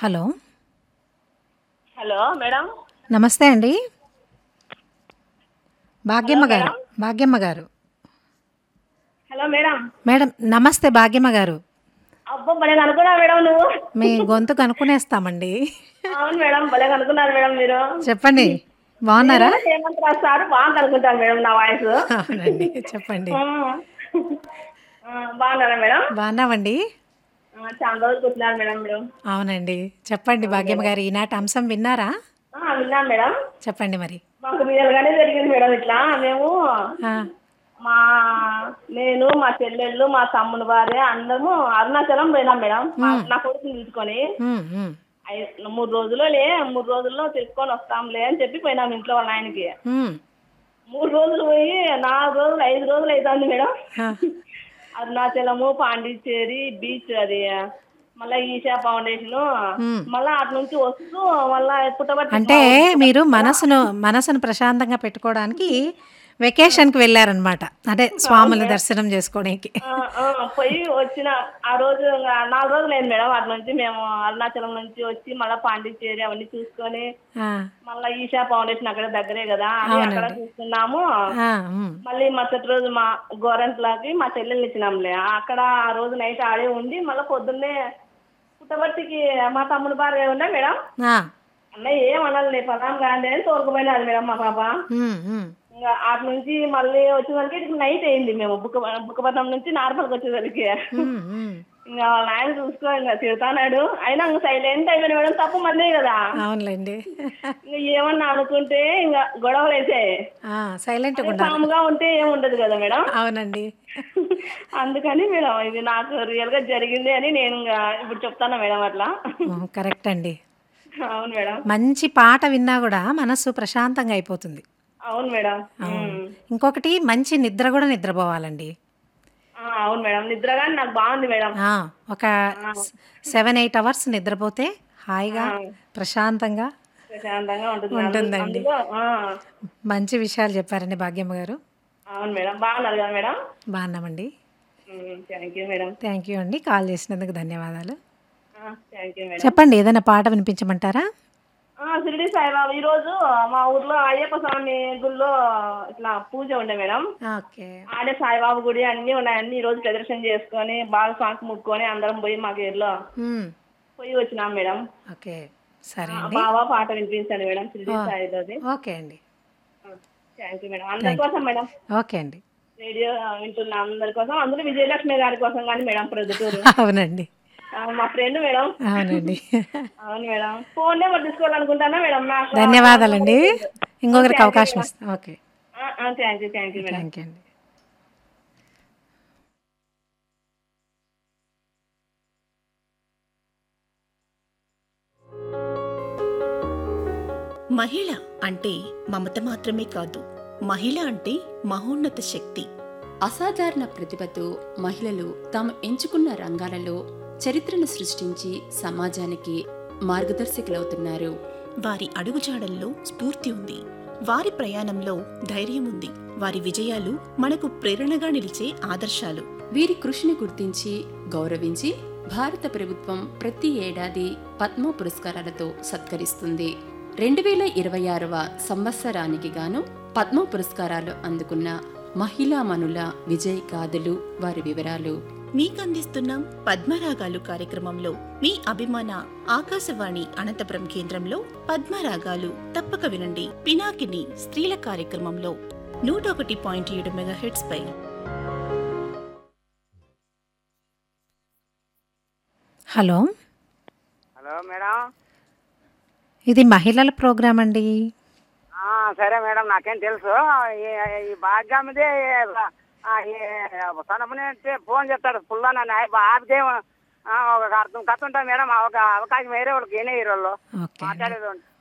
Hello hello madam నమస్తే అండి భాగ్యమ్మ గారు భాగ్యమ్మ గారు హలో మేడం మేడం నమస్తే భాగ్యమ్మ గారు అబ్బో భలే అనుకున్నారు మేడం నువ్వు మీ గొంతు కనుక్కునేస్తామండి అవును మేడం భలే అనుకున్నారు మేడం మీరు చెప్పండి బాగున్నారా హేమంత్ రావు సార్ బాగా అనుకుంటారు మేడం నా వాయిస్ అవునండి చెప్పండి బాగున్నారా మేడం బాగున్నామండి ఆ, చాలా రోజులు కూర్చున్నారు మేడం మీరు అవునండి చెప్పండి భాగ్యమ్మ గారు ఈనాటి అంశం విన్నారా ఆ, విన్నాను మేడం చెప్పండి మరి మాకు రియల్ గానే జరిగింది మేడం ఇట్లా మేము ఆ, మా నేను మా చెల్లెళ్ళు మా తమ్ముడు భార్య అందరము అరుణాచలం పోయినాం మేడం మా- నా కొడుకుని తీసుకొని ఉమ్, ఉమ్, ఐ- మూడు రోజుల్లో లే మూడు రోజుల్లో తీసుకొని వస్తాంలే అని చెప్పి పోయినాం ఇంట్లో వాళ్ళ ఆయనకి ఉమ్. మూడు రోజులు పోయి నాలుగు రోజులు ఐదు రోజులు అవుతుంది మేడం ఆ, అరుణాచలము పాండిచ్చేరి బీచ్ అది మళ్ళా ఈషా ఫౌండేషన్ మళ్ళా అటు నుంచి వస్తూ మళ్ళా పుట్టబట్టి అంటే మీరు మనసును మనసును ప్రశాంతంగా పెట్టుకోవడానికి వెకేషన్కి వెళ్ళారనమాట అంటే స్వాముల దర్శనం చేసుకోవడానికి ఆ, ఆ, పోయి వచ్చిన ఆ రోజు ఇంకా నాలుగు రోజులు అయింది మేడం అటు నుంచి మేము అరుణాచలం నుంచి వచ్చి మళ్ళా పాండిచ్చేరి అవన్నీ చూసుకొని ఆ, మళ్ళా ఈషా ఫౌండేషన్ అక్కడ దగ్గరే కదా అది అక్కడ చూసుకున్నాము ఆ, ఉమ్, మళ్ళీ మరుసటి రోజు మా గోరంట్లకి మా చెల్లెల్ని ఇచ్చినాంలే అక్కడ ఆ రోజు నైట్ ఆడే ఉండి మళ్ళీ పొద్దున్నే పుట్టబర్తికి మా తమ్ముడు భార్య ఉండే మేడం ఆ, అన్నయ్య ఏం అనాలి పదాం కాండి అని తోలుకుపోయినారు మేడం మా పాప ఉమ్, ఉమ్. ఇంకా అటు నుంచి మళ్ళీ వచ్చేసరికి ఇటు నైట్ అయింది మేము బుక్క బుక్కపట్నం నుంచి నార్మల్కి వచ్చేసరికి ఉమ్, ఉమ్. ఇంకా వాళ్ళ ఆయన చూసుకో ఇంకా తిడతానాడు అయినా ఇంకా సైలెంట్ అయిపోయిన మేడం తప్పు మందే కదా అవునులేండి ఇంకా ఏమన్నా అనుకుంటే ఇంకా గొడవలు వేసాయి ఆ, సైలెంట్గా ఉండాలి కామ్గా ఉంటే ఏముండదు కదా మేడం అవునండి అందుకని మేడం ఇది నాకు రియల్ గా జరిగింది అని నేను ఇంకా ఇప్పుడు చెప్తాను మేడం అట్లా ఉమ్, కరెక్ట్ అండి అవును మేడం మంచి పాట విన్నా కూడా మనసు ప్రశాంతంగా అయిపోతుంది అవును మేడం అవును. ఉమ్. ఇంకొకటి మంచి నిద్ర కూడా నిద్రపోవాలండి ఆ, అవును మేడం నిద్ర కానీ నాకు బాగుంది మేడం ఆ, ఒక సెవెన్ ఎయిట్ అవర్స్ నిద్రపోతే హాయిగా ప్రశాంతంగా ప్రశాంతంగా ఉంటుంది ఉంటుందండి. అందులో ఆ, మంచి విషయాలు చెప్పారండి భాగ్యమ్మ గారు అవును మేడం బాగున్నారు కదా మేడం బాగున్నామండి thank you madam thank you అండి కాల్ చేసినందుకు ధన్యవాదాలు థ్యాంక్ యూ మేడం చెప్పండి ఏదైనా పాట వినిపించమంటారా ఆ, షిరిడి సాయిబాబా ఈ రోజు మా ఊర్లో అయ్యప్ప స్వామి గుళ్ళో ఇట్లా పూజ ఉండే మేడం ఓకే ఆడే సాయిబాబా గుడి అన్ని ఉన్నాయన్ని ఈ రోజు ప్రదర్శన చేసుకొని బాగా స్వామికి ముక్కొని అందరం పోయి మా గేర్లో మ్మ్. పోయి వచ్చినాం మేడం ఓకే సరే ఆ అండి బాబా పాట వినిపించండి మేడం షిరిడి సాయిలోది ఓకే అండి థ్యాంక్ యూ మేడం అందరి కోసం మేడం ఓకే అండి రేడియో వింటున్న అందరి కోసం అందులో విజయలక్ష్మి గారి కోసం కానీ మేడం ప్రొద్దుటూరు అవునండి ఆ, మా ఫ్రెండ్ మేడం అవునండి అవును మేడం ఫోన్ నెంబర్ తీసుకోవాలనుకుంటానా మేడం నాకు ధన్యవాదాలండి ఇంకొకరికి అవకాశం ఇస్తాం okay thank you thank you madam thank you అండి మహిళ అంటే మమత మాత్రమే కాదు మహిళ అంటే మహోన్నత శక్తి అసాధారణ ప్రతిభతో మహిళలు తాము ఎంచుకున్న రంగాలలో చరిత్రను సృష్టించి సమాజానికి మార్గదర్శకులవుతున్నారు వారి అడుగుజాడల్లో స్ఫూర్తి ఉంది వారి ప్రయాణంలో ధైర్యం ఉంది వారి విజయాలు మనకు ప్రేరణగా నిలిచే ఆదర్శాలు వీరి కృషిని గుర్తించి గౌరవించి భారత ప్రభుత్వం ప్రతి ఏడాది పద్మ పురస్కారాలతో సత్కరిస్తుంది రెండు వేల ఇరవై ఆరవ సంవత్సరానికి గాను పద్మ పురస్కారాలు అందుకున్న మహిళామణుల విజయ్ గాథలు వారి వివరాలు మీకందిస్తున్నాం పద్మరాగాలు కార్యక్రమంలో మీ అభిమాన ఆకాశవాణి అనంతపురం కేంద్రంలో పద్మరాగాలు తప్పక వినండి పినాకిని స్త్రీల కార్యక్రమంలో నూట ఒకటి పాయింట్ ఏడు మెగాహెట్స్ పై హలో హలో మేడం ఇది మహిళల ప్రోగ్రామ్ అండి ఆ, సరే మేడం నాకేం తెలుసు ఈ- ఈ భాగ్యమ్మది సనపని ఫోన్ చేస్తాడు ఫుల్ నన్ను ఆపితే ఒక అర్థం కథ ఉంటుంది మేడం ఒక అవకాశం వేరే వాళ్ళకి ఏనే హీరోళ్ళు ఓకే అండి మాట్లాడేది ఉంటుంది.